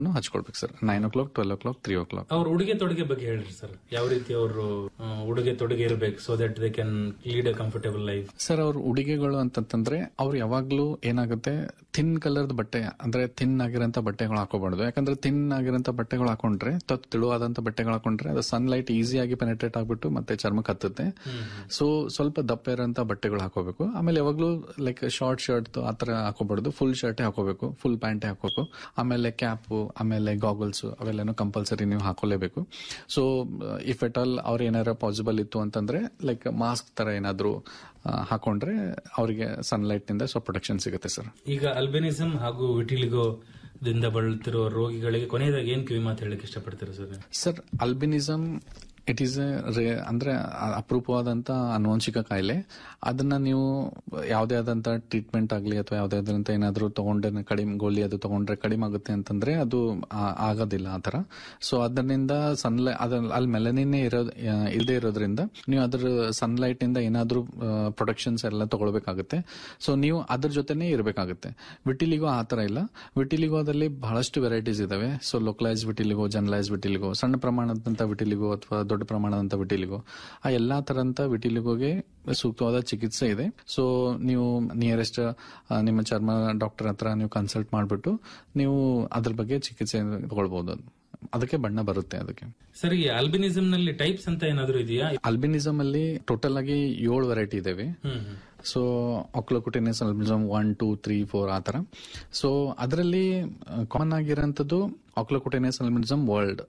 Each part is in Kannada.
ಹಚ್ಕೊಳ್ಬೇಕು sir nine o'clock twelve o'clock three o'clock ಅವ್ರ ಉಡುಗೆ ತೊಡುಗೆ ಬಗ್ಗೆ ಹೇಳ್ರಿ ಸರ್ ಯಾವ ರೀತಿ ಅವರು ಉಡುಗೆ ತೊಡುಗೆ ಇರಬೇಕು so that they can lead a comfortable life sir ಅವ್ರ ಉಡುಗೆಗಳು ಅಂತಂತಂದ್ರೆ ಅವ್ರು ಯಾವಾಗ್ಲೂ ಏನಾಗುತ್ತೆ ಥಿನ್ ಕಲರ್ದ ಬಟ್ಟೆ ಅಂದ್ರೆ ಥಿನ್ ಆಗಿರೋಂಥ ಬಟ್ಟೆಗಳು ಹಾಕೋಬಾರ್ದು ಯಾಕಂದ್ರೆ ಥಿನ್ ಆಗಿರೋಂಥ ಬಟ್ಟೆಗಳು ಹಾಕೊಂಡ್ರೆ ತತ್ ತಿಳುವಾದಂಥ ಬಟ್ಟೆಗಳು ಹಾಕೊಂಡ್ರೆ ಅದು ಸನ್ಲೈಟ್ ಈಸಿಯಾಗಿ ಪೆನೆಟ್ರೇಟ್ ಆಗ್ಬಿಟ್ಟು ಮತ್ತೆ ಚರ್ಮಕ್ಕೆ ಹತ್ತುತ್ತೆ ಸೊ ಸ್ವಲ್ಪ ದಪ್ಪ ಇರೋಂಥ ಬಟ್ಟೆಗಳು ಹಾಕೋಬೇಕು ಆಮೇಲೆ ಯಾವಾಗ್ಲೂ ಲೈಕ್ ಶಾರ್ಟ್ ಶರ್ಟ್ ಆತರ ಹಾಕೋಬಾರ್ದು ಫುಲ್ ಶರ್ಟೇ ಹಾಕೋಬೇಕು ಫುಲ್ ಪ್ಯಾಂಟೇ ಹಾಕೋಬೇಕು ಆಮೇಲೆ ಕ್ಯಾಪು ಆಮೇಲೆ ಗಾಗಲ್ಸ್ ಅವೆಲ್ಲನೂ ಕಂಪಲ್ಸರಿ ನೀವು ಹಾಕೋಲೇಬೇಕು ಸೊ ಇಫ್ ಎಟ್ ಆಲ್ ಅವ್ರು ಏನಾರ ಪಾಸಿಬಲ್ ಇತ್ತು ಅಂತಂದ್ರೆ ಲೈಕ್ ಮಾಸ್ಕ್ ತರ ಏನಾದ್ರು ಆ, ಹಾಕೊಂಡ್ರೆ ಅವರಿಗೆ ಸನ್ಲೈಟ್ ನಿಂದ ಸ್ವಲ್ಪ ಪ್ರೊಟೆಕ್ಷನ್ ಸಿಗುತ್ತೆ ಸರ್ ಈಗ ಅಲ್ಬೆನಿಸಮ್ ಹಾಗೂ ವಿಟಿಲಿಗೋ ದಿಂದ ಬಳಲ್ತಿರೋ ರೋಗಿಗಳಿಗೆ ಕೊನೆಯದಾಗಿ ಏನ್ ಕಿವಿ ಮಾತು ಹೇಳಕ್ ಇಷ್ಟಪಡ್ತೀರಾ sir sir albinism it is a ಅಂದ್ರೆ ಅ- ಅಪರೂಪವಾದಂತ ಅನುವಂಶಿಕ ಕಾಯಿಲೆ ಅದನ್ನ ನೀವು ಯಾವುದೇ ಆದಂತ ಟ್ರೀಟ್ಮೆಂಟ್ ಆಗಲಿ ಅಥವಾ ಯಾವುದೇ ಆದಂತ ಏನಾದರೂ ತಗೊಂಡ್ರೆ ಕಡಿಮೆ ಗೋಲಿ ಅದು ತಗೊಂಡ್ರೆ ಕಡಿಮೆ ಆಗುತ್ತೆ ಅಂತಂದ್ರೆ ಅದು ಆ- ಆಗೋದಿಲ್ಲ ಆ ತರ ಸೊ ಅದರಿಂದ ಸನ್ಲೈ ಅದ ಅಲ್ಲಿ ಮೆಲನಿನೇ ಇರೋದ್ ಆ, ಇಲ್ಲದೆ ಇರೋದ್ರಿಂದ ನೀವು ಅದ್ರ ಸನ್ಲೈಟ್ ಇಂದ ಏನಾದ್ರೂ ಪ್ರೊಟೆಕ್ಷನ್ಸ್ ಎಲ್ಲ ತಗೊಳ್ಬೇಕಾಗುತ್ತೆ ಸೊ ನೀವು ಅದ್ರ ಜೊತೆನೇ ಇರಬೇಕಾಗುತ್ತೆ ವಿಟಿಲಿಗೋ ಆ ತರ ಇಲ್ಲ ವಿಟಿಲಿಗೋದಲ್ಲಿ ಬಹಳಷ್ಟು ವೆರೈಟೀಸ್ ಇದಾವೆ so localise vitiligo generalise vitiligo ಸಣ್ಣ ಪ್ರಮಾಣದಂತ ವಿಟಿಲಿಗೋ ಅಥವಾ ದೊಡ್ಡ ಪ್ರಮಾಣದಂತ ವಿಟಿಲಿಗೋ ಆ ಎಲ್ಲಾ ತರಂತ ವಿಟಿಲಿಗೋಗೆ ಸೂಕ್ತವಾದ ಚಿಕಿತ್ಸೆ ಇದೆ ಸೊ ನೀವು ನಿಯರೆಸ್ಟ್ ನಿಮ್ಮ ಚರ್ಮ ಡಾಕ್ಟರ್ ಹತ್ರ ನೀವು ಕನ್ಸಲ್ಟ್ ಮಾಡಿಬಿಟ್ಟು ನೀವು ಅದ್ರ ಬಗ್ಗೆ ಚಿಕಿತ್ಸೆ ತಗೊಳ್ಬಹುದು ಅದಕ್ಕೆ ಬಣ್ಣ ಬರುತ್ತೆ ಅದಕ್ಕೆ ಸರ್ ಈ ಆಲ್ಬಿನಿಸಮ್ ನಲ್ಲಿ ಟೈಪ್ಸ್ ಅಂತ ಏನಾದ್ರು ಇದೆಯಾ ಅಲ್ಬಿನಿಸಮ್ ಅಲ್ಲಿ ಟೋಟಲ್ ಆಗಿ ಏಳು ವೆರೈಟಿ ಇದಾವೆ hmm hmm. So oculocutaneous albinism one two three four ಆ ಥರ ಸೊ ಅದರಲ್ಲಿ ಕಾಮನ್ ಆಗಿರೋಂಥದ್ದು oculocutaneous albinism world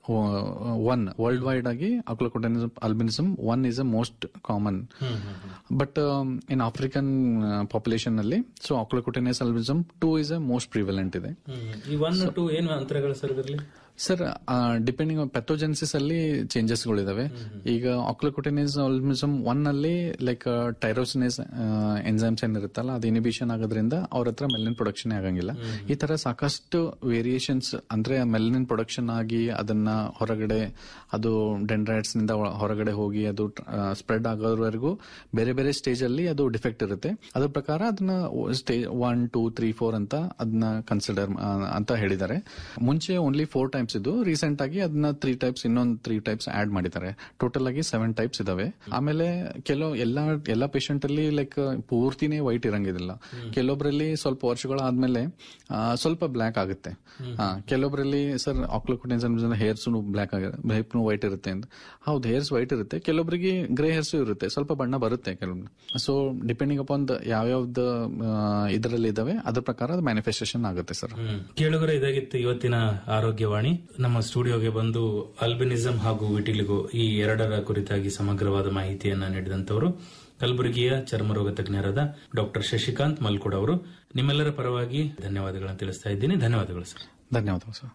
one worldwide ಆಗಿ oculocutaneous albinism one is a most common hmm hmm hmm. But in African population ನಲ್ಲಿ so oculocutaneous albinism two is a most prevalent ಇದೆ ಹ್ಮ್. ಈ ಒನ್ ಟು ಏನು ಅಂತರಗಳು ಸರ್ ಇದರಲ್ಲಿ ಸರ್ ಡಿಪೆಂಡಿಂಗ್ ಪೆಥೋಜೆನ್ಸಿಸ್ ಅಲ್ಲಿ ಚೇಂಜಸ್ ಗಳಿದಾವೆ ಈಗ ಆಕ್ಲೋಕೊಟಿನಿಸ್ ಆಲ್ಮಿಸಮ್ ಒನ್ ಅಲ್ಲಿ ಲೈಕ್ ಟೈರೋಸಿನೇಸ್ ಎನ್ಸೈಮ್ಸ್ ಏನಿರುತ್ತಲ್ಲ ಅದು ಇನಿಬಿಷನ್ ಆಗೋದ್ರಿಂದ ಅವ್ರ ಹತ್ರ ಮೆಲನಿನ್ ಪ್ರೊಡಕ್ಷನ್ ಆಗಂಗಿಲ್ಲ ಈ ತರ ಸಾಕಷ್ಟು ವೇರಿಯೇಷನ್ಸ್ ಅಂದ್ರೆ ಮೆಲನಿನ್ ಪ್ರೊಡಕ್ಷನ್ ಆಗಿ ಅದನ್ನ ಹೊರಗಡೆ ಅದು ಡೆಂಡ್ರೈಟ್ಸ್ ನಿಂದ ಒಳ- ಹೊರಗಡೆ ಹೋಗಿ ಅದು ಸ್ಪ್ರೆಡ್ ಆಗೋವರೆಗೂ ಬೇರೆ ಬೇರೆ ಸ್ಟೇಜ್ ಅಲ್ಲಿ ಅದು ಡಿಫೆಕ್ಟ್ ಇರುತ್ತೆ ಅದ್ರ ಪ್ರಕಾರ ಅದನ್ನ stage one two three four ಅಂತ ಅದನ್ನ ಕನ್ಸಿಡರ್ ಅಂತ ಹೇಳಿದ್ದಾರೆ ಮುಂಚೆ ಓನ್ಲಿ ಫೋರ್ ಟೈಮ್ಸ್ ಇದು ರೀಸೆಂಟ್ ಆಗಿ ಅದನ್ನ ತ್ರೀ ಟೈಪ್ಸ್ ಇನ್ನೊಂದು ತ್ರೀ ಟೈಪ್ಸ್ ಆಡ್ ಮಾಡಿದ್ದಾರೆ ಟೋಟಲ್ ಆಗಿ ಸೆವೆನ್ ಟೈಪ್ಸ್ ಇದಾವೆ ಆಮೇಲೆ ಕೆಲವು ಎಲ್ಲಾ ಎಲ್ಲಾ ಪೇಷಂಟ್ ಅಲ್ಲಿ ಲೈಕ್ ಪೂರ್ತಿನೇ ವೈಟ್ ಇರಂಗಿದಿಲ್ಲ ಕೆಲವೊಬ್ರಲ್ಲಿ ಸ್ವಲ್ಪ ವರ್ಷಗಳಾದ್ಮೇಲೆ ಆ, ಸ್ವಲ್ಪ ಬ್ಲ್ಯಾಕ್ ಆಗುತ್ತೆ ಆ, ಕೆಲವೊಬ್ರಲ್ಲಿ ಸರ್ ಆಕ್ಲೋಕೊಟಿನ್ಸ್ ಹೇರ್ಸ್ ಬ್ಲ್ಯಾಕ್ ಆಗಿದೆ ಹೇಪ್ನು ವೈಟ್ ಇರುತ್ತೆ ಅಂತ ಹೌದು ಹೇರ್ಸ್ ವೈಟ್ ಇರುತ್ತೆ ಕೆಲವೊಬ್ಬರಿಗೆ ಗ್ರೇ ಹೇರ್ಸ್ ಇರುತ್ತೆ ಸ್ವಲ್ಪ ಬಣ್ಣ ಬರುತ್ತೆ ಕೆಲವೊಬ್ರು ಸೊ ಡಿಪೆಂಡಿಂಗ್ ಅಪಾನ್ ಯಾವ್ಯಾವ್ದು ಇದರಲ್ಲಿ ಇದಾವೆ ಅದ್ರ ಪ್ರಕಾರ ಅದು ಮ್ಯಾನಿಫೆಸ್ಟೇಷನ್ ಆಗುತ್ತೆ ಸರ್ ಹ್ಮ್. ಕೇಳುಗರೆ ಇದಾಗಿತ್ತು ಇವತ್ತಿನ ಆರೋಗ್ಯವಾಣಿ ನಮ್ಮ ಸ್ಟುಡಿಯೋಗೆ ಬಂದು ಅಲ್ಬಿನಿಸಂ ಹಾಗೂ ವಿಟಿಲಿಗೋ ಈ ಎರಡರ ಕುರಿತಾಗಿ ಸಮಗ್ರವಾದ ಮಾಹಿತಿಯನ್ನ ನೀಡಿದಂತವರು ಕಲಬುರಗಿಯ ಚರ್ಮರೋಗ ತಜ್ಞರಾದ ಡಾಕ್ಟರ್ ಶಶಿಕಾಂತ್ ಮಲ್ಕುಡ್ ಅವರು ನಿಮ್ಮೆಲ್ಲರ ಪರವಾಗಿ ಧನ್ಯವಾದಗಳನ್ನು ತಿಳಿಸ್ತಾ ಇದ್ದೀನಿ ಧನ್ಯವಾದಗಳು ಸರ್ ಧನ್ಯವಾದಗಳು ಸರ್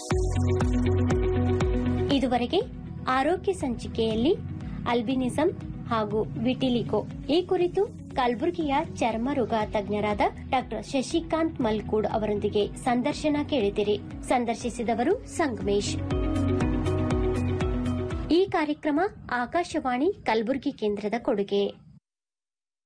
ಇದುವರೆಗೆ ಆರೋಗ್ಯ ಸಂಚಿಕೆಯಲ್ಲಿ ಅಲ್ಬಿನಿಸಂ ಹಾಗೂ ವಿಟಿಲಿಗೋ ಈ ಕುರಿತು ಕಲಬುರಗಿಯ ಚರ್ಮರೋಗ ತಜ್ಞರಾದ ಡಾಕ್ಟರ್ ಶಶಿಕಾಂತ್ ಮಲ್ಕೂಡ್ ಅವರೊಂದಿಗೆ ಸಂದರ್ಶನ ಕೇಳಿದಿರಿ ಸಂದರ್ಶಿಸಿದವರು ಸಂಗಮೇಶ್ ಈ ಕಾರ್ಯಕ್ರಮ ಆಕಾಶವಾಣಿ ಕಲಬುರಗಿ ಕೇಂದ್ರದ ಕೊಡುಗೆ